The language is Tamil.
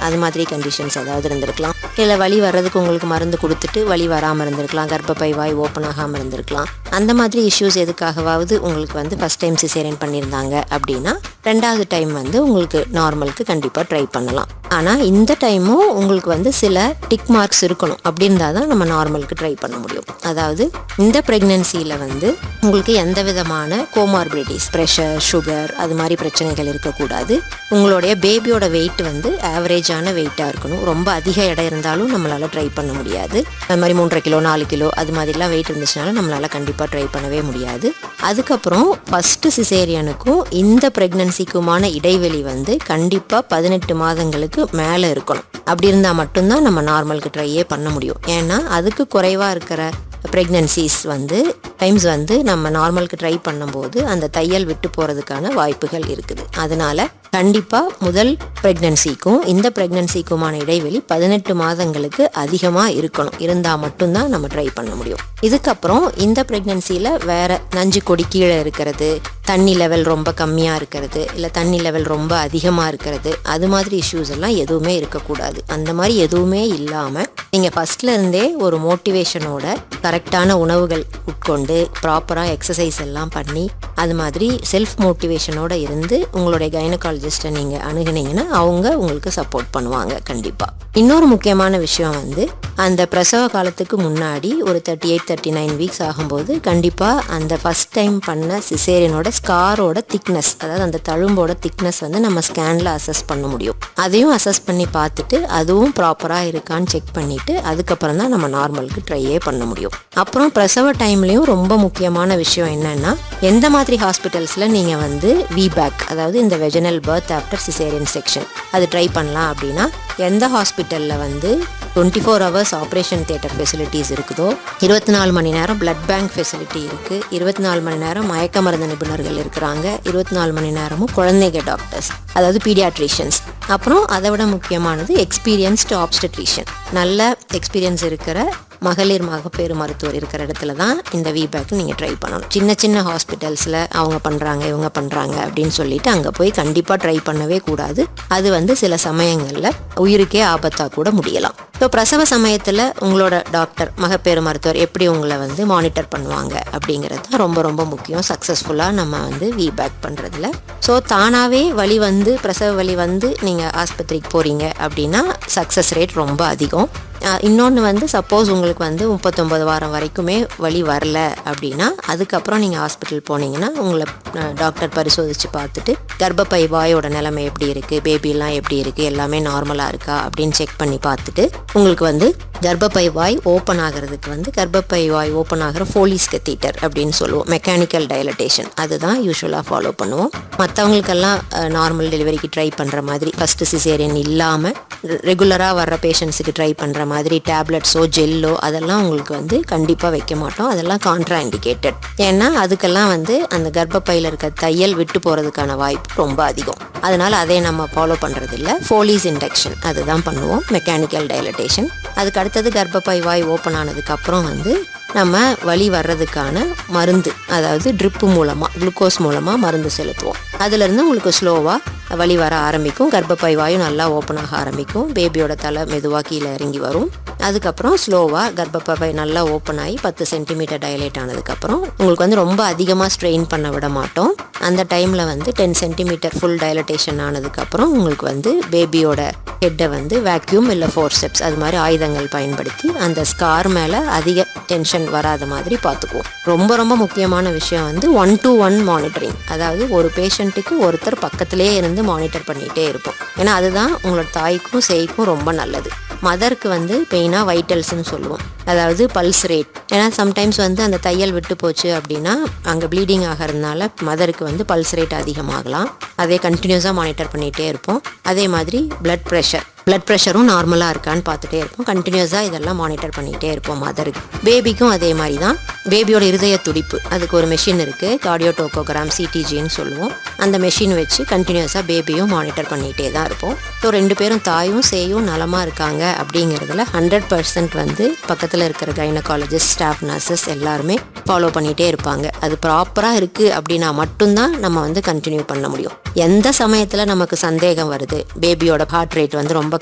அது மாதிரி கண்டிஷன்ஸ் ஏதாவது இருந்திருக்கலாம் இல்லை வலி வர்றதுக்கு உங்களுக்கு மருந்து கொடுத்துட்டு வலி வராமல் இருந்திருக்கலாம் கர்ப்பப்பை வாய் ஓப்பன் ஆகாமல் இருந்திருக்கலாம் அந்த மாதிரி இஷ்யூஸ் எதுக்காகவாவது உங்களுக்கு வந்து ஃபஸ்ட் டைம் சிசேரியன் பண்ணியிருந்தாங்க அப்படின்னா ரெண்டாவது டைம் வந்து உங்களுக்கு நார்மலுக்கு கண்டிப்பாக ட்ரை பண்ணலாம் ஆனால் இந்த டைமும் உங்களுக்கு வந்து சில டிக் மார்க்ஸ் இருக்கணும் அப்படி இருந்தால் தான் நம்ம நார்மலுக்கு ட்ரை பண்ண முடியும் அதாவது இந்த ப்ரெக்னென்சியில் வந்து உங்களுக்கு எந்த விதமான கோமார்பிலிட்டிஸ் ப்ரெஷர் சுகர் அது மாதிரி பிரச்சனைகள் இருக்கக்கூடாது உங்களுடைய பேபியோட வெயிட் வந்து ஆவரேஜான வெயிட்டாக இருக்கணும் ரொம்ப அதிக எடை இருந்தாலும் நம்மளால் ட்ரை பண்ண முடியாது அது மாதிரி மூன்றரை கிலோ நாலு கிலோ அது மாதிரிலாம் வெயிட் இருந்துச்சுனால நம்மளால் கண்டிப்பாக ட்ரை பண்ணவே முடியாது அதுக்கப்புறம் ஃபஸ்ட்டு சிசேரியனுக்கும் இந்த ப்ரெக்னன்சிக்குமான இடைவெளி வந்து கண்டிப்பாக பதினெட்டு மாதங்களுக்கு மேலே இருக்கணும் அப்படி இருந்தால் மட்டும்தான் நம்ம நார்மலுக்கு ட்ரையே பண்ண முடியும் ஏன்னா அதுக்கு குறைவாக இருக்கிற ப்ரெக்னன்சிஸ் வந்து டைம்ஸ் வந்து நம்ம நார்மலுக்கு ட்ரை பண்ணும்போது அந்த தையல் விட்டு போகிறதுக்கான வாய்ப்புகள் இருக்குது அதனால கண்டிப்பாக முதல் ப்ரெக்னன்சிக்கும் இந்த ப்ரெக்னன்சிக்குமான இடைவெளி பதினெட்டு மாதங்களுக்கு அதிகமாக இருக்கணும் இருந்தால் மட்டும்தான் நம்ம ட்ரை பண்ண முடியும் இதுக்கப்புறம் இந்த ப்ரெக்னன்சியில் வேற நஞ்சு கொடி கீழே இருக்கிறது தண்ணி லெவல் ரொம்ப கம்மியாக இருக்கிறது இல்லை தண்ணி லெவல் ரொம்ப அதிகமாக இருக்கிறது அது மாதிரி இஷ்யூஸ் எல்லாம் எதுவுமே இருக்கக்கூடாது அந்த மாதிரி எதுவுமே இல்லாமல் நீங்கள் ஃபஸ்ட்ல இருந்தே ஒரு மோட்டிவேஷனோட கரெக்டான உணவுகள் உட்கொண்டு ப்ராப்பராக எக்ஸசைஸ் எல்லாம் பண்ணி அது மாதிரி செல்ஃப் மோட்டிவேஷனோட இருந்து உங்களுடைய கைனகாலஜிஸ்ட்டை நீங்கள் அணுகுனீங்கன்னா அவங்க உங்களுக்கு சப்போர்ட் பண்ணுவாங்க கண்டிப்பாக இன்னொரு முக்கியமான விஷயம் வந்து அந்த பிரசவ காலத்துக்கு முன்னாடி ஒரு thirty eight thirty nine weeks ஆகும்போது கண்டிப்பாக அந்த ஃபஸ்ட் டைம் பண்ண சிசேரியனோட ஸ்காரோட திக்னஸ் அதாவது அந்த தழும்போட திக்னஸ் வந்து நம்ம ஸ்கேனில் அசஸ் பண்ண முடியும் அதையும் அசஸ் பண்ணி பார்த்துட்டு அதுவும் ப்ராப்பராக இருக்கான்னு செக் பண்ணிவிட்டு அதுக்கப்புறம் தான் நம்ம நார்மலுக்கு ட்ரையே பண்ண முடியும் அப்புறம் பிரசவ டைம்லேயும் ரொம்ப முக்கியமான விஷயம் என்னென்னா எந்த மாதிரி ஹாஸ்பிட்டல்ஸில் நீங்கள் வந்து விபேக் அதாவது இந்த vaginal birth after caesarean section அது ட்ரை பண்ணலாம் அப்படின்னா எந்த ஹாஸ்பிட்டலில் வந்து twenty four hours operation theatre facilities இருக்குதோ இருபத்தி நாலு மணி நேரம் பிளட் பேங்க் ஃபெசிலிட்டி இருக்குது இருபத்தி நாலு மணி நேரம் மயக்க மருந்து நிபுணர்கள் இருக்கிறாங்க இருபத்தி நாலு மணி நேரமும் குழந்தைங்க டாக்டர்ஸ் அதாவது பீடியாட்ரிஷியன்ஸ் அப்புறம் அதை விட முக்கியமானது எக்ஸ்பீரியன்ஸ்டு ஆப்ஸ்டட்ரிஷியன் நல்ல எக்ஸ்பீரியன்ஸ் இருக்கிற மகளிர் மகப்பேறு மருத்துவர் இருக்கிற இடத்துல தான் இந்த விபேக் நீங்கள் ட்ரை பண்ணணும் சின்ன சின்ன ஹாஸ்பிட்டல்ஸில் அவங்க பண்ணுறாங்க இவங்க பண்ணுறாங்க அப்படின்னு சொல்லிட்டு அங்கே போய் கண்டிப்பாக ட்ரை பண்ணவே கூடாது அது வந்து சில சமயங்களில் உயிருக்கே ஆபத்தாக கூட முடியலாம் ஸோ பிரசவ சமயத்தில் உங்களோட டாக்டர் மகப்பேறு மருத்துவர் எப்படி உங்களை வந்து மானிட்டர் பண்ணுவாங்க அப்படிங்கிறது தான் ரொம்ப ரொம்ப முக்கியம் சக்ஸஸ்ஃபுல்லாக நம்ம வந்து விபேக் பண்ணுறதுல ஸோ தானாகவே வலி வந்து பிரசவ வலி வந்து நீங்கள் ஆஸ்பத்திரிக்கு போகிறீங்க அப்படின்னா சக்ஸஸ் ரேட் ரொம்ப அதிகம் இன்னொன்று வந்து சப்போஸ் உங்களுக்கு வந்து முப்பத்தொம்பது வாரம் வரைக்குமே வலி வரல அப்படின்னா அதுக்கப்புறம் நீங்கள் ஹாஸ்பிட்டல் போனீங்கன்னா உங்களை டாக்டர் பரிசோதித்து பார்த்துட்டு கர்ப்பப்பை வாயோட நிலைமை எப்படி இருக்குது பேபிலாம் எப்படி இருக்குது எல்லாமே நார்மலாக இருக்கா அப்படின்னு செக் பண்ணி பார்த்துட்டு உங்களுக்கு வந்து கர்ப்பப்பை வாய் ஓப்பன் ஆகிறதுக்கு வந்து கர்ப்பப்பை வாய் ஓப்பன் ஆகிற ஃபோலிஸ் கத்தீட்டர் அப்படின்னு சொல்லுவோம் மெக்கானிக்கல் டைலட்டேஷன் அதுதான் யூஸ்வலாக ஃபாலோ பண்ணுவோம் மற்றவங்களுக்கெல்லாம் நார்மல் டெலிவரிக்கு ட்ரை பண்ணுற மாதிரி ஃபஸ்ட்டு சிசேரியன் இல்லாமல் ரெகுலராக வர்ற பேஷண்ட்ஸுக்கு ட்ரை பண்ணுற மாதிரி டேப்லெட்ஸோ ஜெல்லோ அதெல்லாம் உங்களுக்கு வந்து கண்டிப்பாக வைக்க மாட்டோம் அதெல்லாம் கான்ட்ரா இண்டிகேட்டட் ஏன்னா அதுக்கெல்லாம் வந்து அந்த கர்ப்பப்பையில் இருக்க தையல் விட்டு போகிறதுக்கான வாய்ப்பு ரொம்ப அதிகம் அதனால் அதை நம்ம ஃபாலோ பண்ணுறதில்ல ஃபோலிஸ் இண்டக்ஷன் அதுதான் பண்ணுவோம் மெக்கானிக்கல் டைலட்டேஷன் அதுக்கு அடுத்தது கர்ப்பப்பை வாய் ஓப்பன் ஆனதுக்கப்புறம் வந்து நம்ம வலி வர்றதுக்கான மருந்து அதாவது ட்ரிப்பு மூலமாக குளுக்கோஸ் மூலமாக மருந்து செலுத்துவோம் அதுலேருந்து உங்களுக்கு ஸ்லோவாக வலி வர ஆரம்பிக்கும் கர்ப்பப்பை வாயும் நல்லா ஓப்பன் ஆக ஆரம்பிக்கும் பேபியோட தலை மெதுவாக கீழே இறங்கி வரும் அதுக்கப்புறம் ஸ்லோவாக கர்ப்பப்பை நல்லா ஓப்பன் ஆகி பத்து சென்டிமீட்டர் டைலேட் ஆனதுக்கப்புறம் உங்களுக்கு வந்து ரொம்ப அதிகமாக ஸ்ட்ரெயின் பண்ண விட மாட்டோம் அந்த டைமில் வந்து டென் சென்டிமீட்டர் ஃபுல் டைலட்டேஷன் ஆனதுக்கப்புறம் உங்களுக்கு வந்து பேபியோட ஹெட்டை வந்து வேக்யூம் இல்லை ஃபோர்செப்ஸ் அது மாதிரி ஆயுதங்கள் பயன்படுத்தி அந்த ஸ்கார் மேலே அதிக டென்ஷன் வராத மாதிரி பார்த்துக்குவோம் ரொம்ப ரொம்ப முக்கியமான விஷயம் வந்து ஒன் டு ஒன் மானிட்டரிங் அதாவது ஒரு பேஷண்ட்டுக்கு ஒருத்தர் பக்கத்திலேயே இருந்து மானிட்டர் பண்ணிகிட்டே இருப்போம் ஏன்னா அதுதான் உங்களோட தாய்க்கும் சேய்க்கும் ரொம்ப நல்லது மதருக்கு வந்து பெயினாக வைட்டல்ஸ்னு சொல்லுவோம் அதாவது பல்ஸ் ரேட் ஏன்னா சம்டைம்ஸ் வந்து அந்த தையல் விட்டு போச்சு அப்படின்னா அங்கே ப்ளீடிங் ஆகிறதுனால மதருக்கு வந்து பல்ஸ் ரேட் அதிகமாகலாம் அதே கண்டினியூஸாக மானிட்டர் பண்ணிகிட்டே இருப்போம் அதே மாதிரி பிளட் ப்ரெஷர் பிளட் ப்ரெஷரும் நார்மலாக இருக்கான்னு பார்த்துட்டே இருப்போம் கண்டினியூஸாக இதெல்லாம் மானிட்டர் பண்ணிகிட்டே இருப்போம் மதருக்கு பேபிக்கும் அதே மாதிரி தான் பேபியோட இருதய துடிப்பு அதுக்கு ஒரு மெஷின் இருக்குது கார்டியோ டோக்கோகிராம் சிடிஜின்னு சொல்லுவோம் அந்த மெஷின் வச்சு கண்டினியூஸாக பேபியும் மானிட்டர் பண்ணிகிட்டே தான் இருப்போம் ஸோ ரெண்டு பேரும் தாயும் சேயும் நலமாக இருக்காங்க அப்படிங்கிறதுல ஹண்ட்ரட் பர்சன்ட் வந்து பக்கத்தில் இருக்கிற கைனகாலஜிஸ்ட் ஸ்டாஃப் நர்சஸ் எல்லாருமே ஃபாலோ பண்ணிகிட்டே இருப்பாங்க அது ப்ராப்பராக இருக்குது அப்படின்னா மட்டும்தான் நம்ம வந்து கண்டினியூ பண்ண முடியும் எந்த சமயத்தில் நமக்கு சந்தேகம் வருது பேபியோட ஹார்ட் ரேட் வந்து ரொம்ப